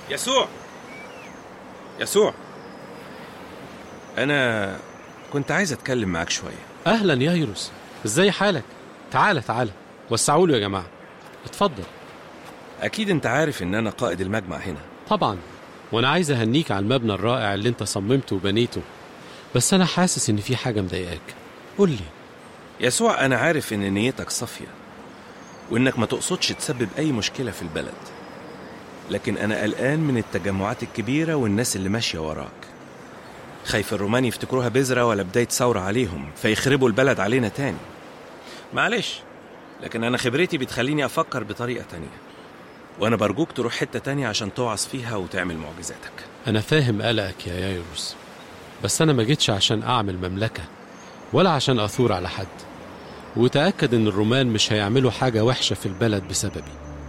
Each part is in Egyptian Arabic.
يسوع يسوع أنا كنت عايز أتكلم معاك شوية اهلا يا ييروس ازاي حالك تعالى تعالى وسعوا له يا جماعه اتفضل أكيد أنت عارف إن أنا قائد المجمع هنا طبعا وانا عايز اهنيك على المبنى الرائع اللي انت صممته وبنيته بس انا حاسس ان في حاجه مضايقاك قول لي يسوع أنا عارف إن نيتك صافية وإنك ما تقصدش تسبب أي مشكلة في البلد لكن أنا قلقان من التجمعات الكبيرة والناس اللي ماشية وراك خايف الرومان يفتكروها بذرة ولا بداية ثورة عليهم فيخربوا البلد علينا تاني معلش لكن أنا خبرتي بتخليني أفكر بطريقة تانية وأنا برجوك تروح حتة تانية عشان توعظ فيها وتعمل معجزاتك انا فاهم قلقك يا يايروس بس انا ما جيتش عشان اعمل مملكه ولا عشان اثور على حد وتاكد ان الرومان مش هيعملوا حاجه وحشه في البلد بسببي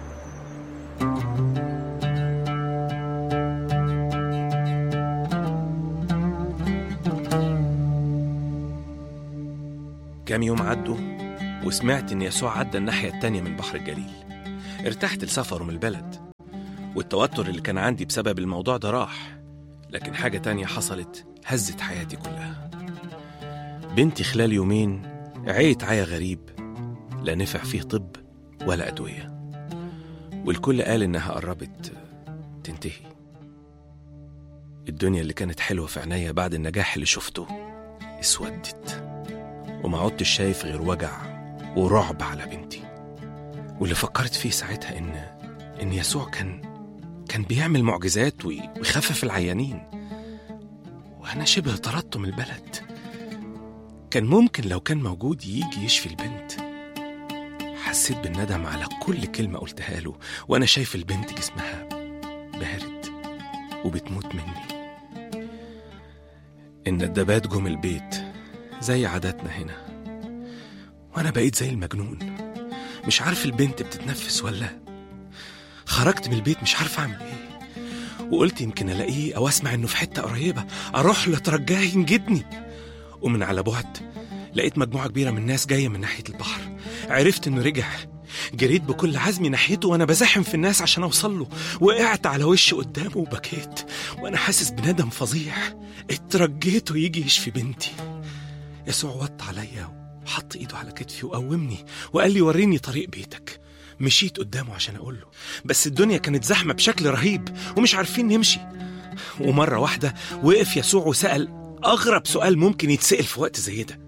كام يوم عدوا وسمعت إن يسوع عدى الناحية التانية من بحر الجليل ارتحت لسفره من البلد والتوتر اللي كان عندي بسبب الموضوع ده راح لكن حاجة تانية حصلت هزت حياتي كلها بنتي خلال يومين عيت عيا غريب لا نفع فيه طب ولا أدوية والكل قال إنها قربت تنتهي الدنيا اللي كانت حلوة في عينيا بعد النجاح اللي شفته اسودت وما عدتش شايف غير وجع ورعب على بنتي واللي فكرت فيه ساعتها إن إن يسوع كان كان بيعمل معجزات وي- ويخفف العيانين وأنا شبه طردته من البلد كان ممكن لو كان موجود يجي يشفي البنت حسيت بالندم على كل كلمة قلتها له وأنا شايف البنت جسمها بارد وبتموت مني الندبات جم البيت زي عاداتنا هنا وأنا بقيت زي المجنون مش عارف البنت بتتنفس ولا خرجت من البيت مش عارف أعمل إيه وقلت يمكن ألاقيه أو أسمع إنه في حتة قريبة أروح له أترجاه ينجدني ومن على بعد لقيت مجموعة كبيرة من الناس جاية من ناحية البحر عرفت إنه رجع جريت بكل عزمي ناحيته وأنا بزاحم في الناس عشان أوصل له وقعت على وشي قدامه وبكيت وأنا حاسس بندم فظيع اترجيته يجي يشفي بنتي يسوع وط عليا وحط ايده على كتفي وقومني وقال لي وريني طريق بيتك مشيت قدامه عشان اقول له بس الدنيا كانت زحمه بشكل رهيب ومش عارفين نمشي ومره واحده وقف يسوع وسال اغرب سؤال ممكن يتسال في وقت زي ده